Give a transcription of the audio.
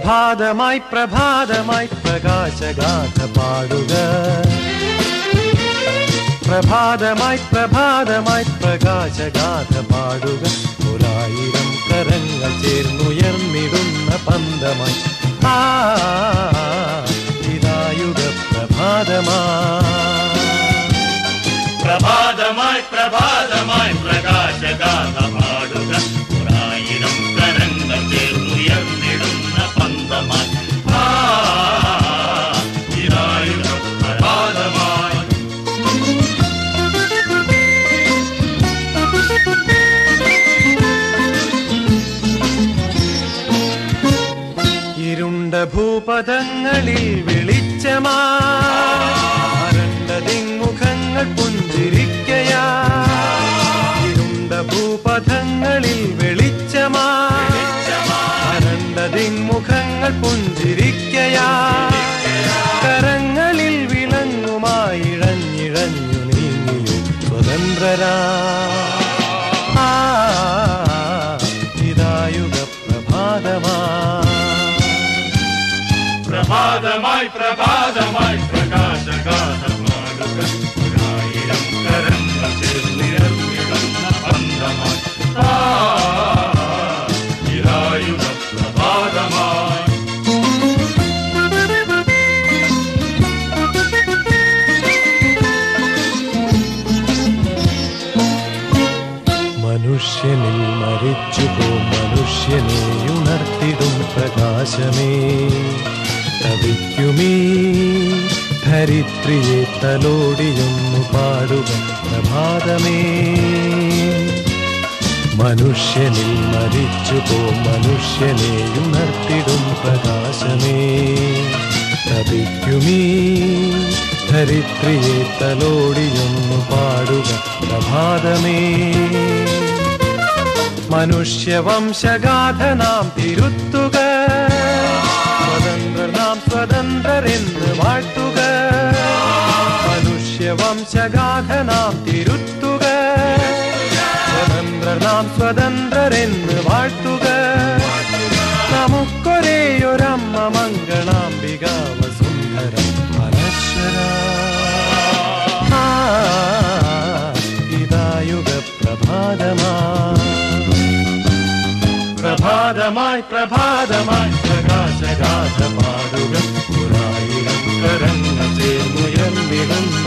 പ്രഭാതമായി പ്രഭാതമായി പ്രകാശഗാഥ പാടുക പ്രഭാതമായി പ്രഭാതമായി പ്രകാശഗാഥ പാടുക ഒരായിരം കരങ്ങൾ ചേർന്നുയർന്നിടുന്ന പന്തമായി ആ ഇതായുഗ പ്രഭാതമാ പ്രഭാതമായി പ്രഭാതമായി പ്രകാശഗാഥ പാടുക ഒരായിരം കരങ്ങൾ ചേർന്നുയർന്നിടുന്ന പന്തമായി ആ, ഇതായുധ പ്രഭാതമായി ഇരുണ്ട ഭൂപഥങ്ങളിൽ വെളിച്ചമാ അരണ്ടതിങ്ങുഖങ്ങൾ പുഞ്ചിരിക്കയാ ഇരുണ്ട ഭൂപഥങ്ങളിൽ വെളിച്ചമാ അരണ്ടതിങ്ങുഖങ്ങൾ പുഞ്ചിരിക്കയാ കരങ്ങളിൽ വിളങ്ങുമായി ഇഴഞ്ഞിഴഞ്ഞു നീങ്ങിയോ സ്വതന്ത്രരാ ആ ഇതായുഗ പ്രഭാതമാ പ്രഭാതമായി പ്രഭാതമായി പ്രകാശഗാഥ പാടുക ഒരായിരം കരങ്ങൾ ചേർന്നുയർന്നിടുന്ന പന്തമായി ആ, ഇതായുധ പ്രഭാതമായി മനുഷ്യനിൽ മരിച്ചു പോ മനുഷ്യനെ ഉണർത്തിടും പ്രകാശമേ തവിക്കുമീ ധരിത്രിയെ തലോടിയൊന്നു പാടുക പ്രഭാതമേ മനുഷ്യനിൽ മരിച്ചു പോ മനുഷ്യനെ ഉണർത്തിടും പ്രകാശമേ തപിക്കുമീ ധരിത്രിയെ തലോടിയൊന്നു പാടുക പ്രഭാതമേ മനുഷ്യവംശഗാഥ നാം തിരുത്തുക സ്വതന്ത്ര നാം സ്വതന്ത്രരെന്ന് വാഴ്ത്തുക മനുഷ്യവംശഗാഥ നാം തിരുത്തുക സ്വതന്ത്ര നാം സ്വതന്ത്രരെന്ന് വാഴ്ത്തുക നമുക്കൊരേയൊരമ്മ മംഗളാംബിക വസുന്ധര അനശ്വര ആ, ഇതായുഗ പ്രഭാതമാ പ്രഭാതമായി പ്രഭാതമായി പ്രകാശഗാഥ പാടുക ഒരായിരം കരങ്ങൾ ചേർന്നുയർന്നിടുന്ന